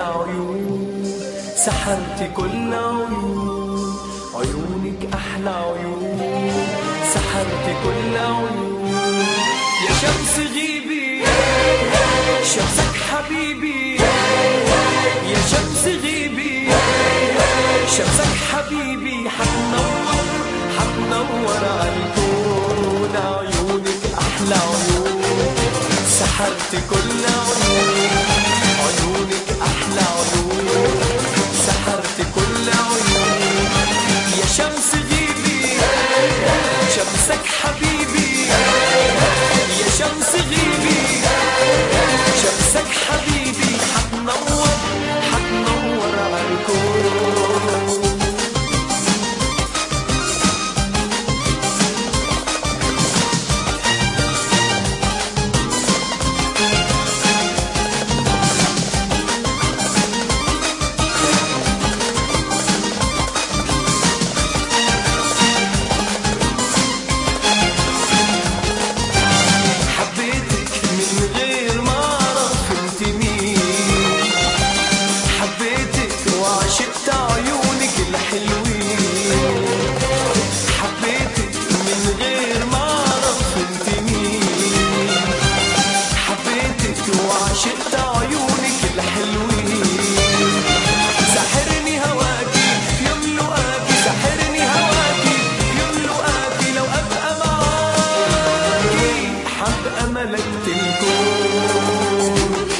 عيون سحرت كل عيون عيونك أحلى عيون سحرت كل عيون يا شمس غيبي شمسك حبيبي يا شمس غيبي شمسك حبيبي حتنور حتنور عالكون عيونك أحلى عيون سحرت كل عيون عيونك أحلى عيون سحرت كل عيون يا شمس غيبي شمسك حبيبي يا شمس غيبي شمسك حبيبي حتنور حتنور عالكون حبيتك من غير ما اعرف انت مين حبيتك وعشقت عيونك الحلوين حبيتك من غير ما اعرف انت مين حبيتك وعشقت عيونك الحلوين سحرني هواكي يملؤاكي سحرني هواكي يملؤاكي لو ابقى معاكي حبقى ملكت الكون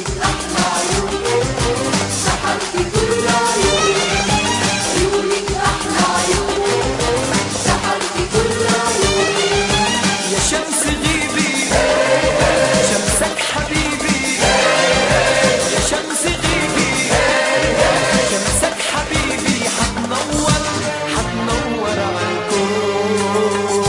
سحرت كل عيون عيونك أحلى عيون سحرت كل عيون يا شمس غيبي شمسك حبيبي يا شمس غيبي شمسك حبيبي حتنور حتنور عالكون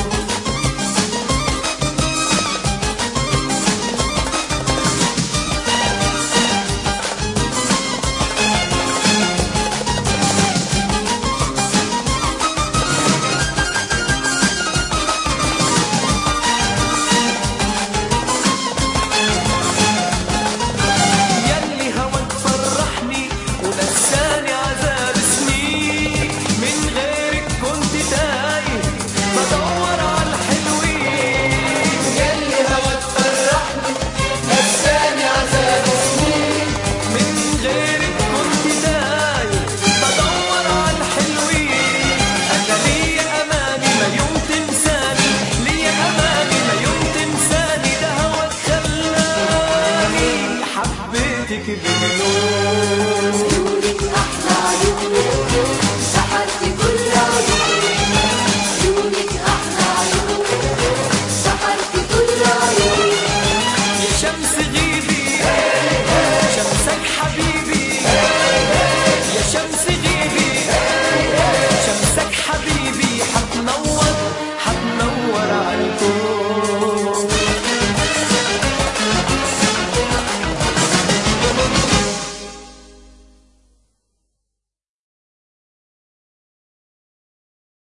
يلي هواك فرحني ونساني عذاب سنين من غيرك كنت تايه بدور على الحلوين يلي هواك فرحني نساني عذاب سنين من غيرك كنت تايه بدور على الحلوين انا ليا اماني ما يوم تنساني ليا اماني ما يوم تنساني ده هواك خلاني حبيتك بجنون عيونك أحلى عيون سحرت كل عيون عيونك أحلى عيون سحرت كل عيون يا شمس غيبي شمسك حبيبي يا شمس غيبي شمسك حبيبي حتنور حتنور عالكون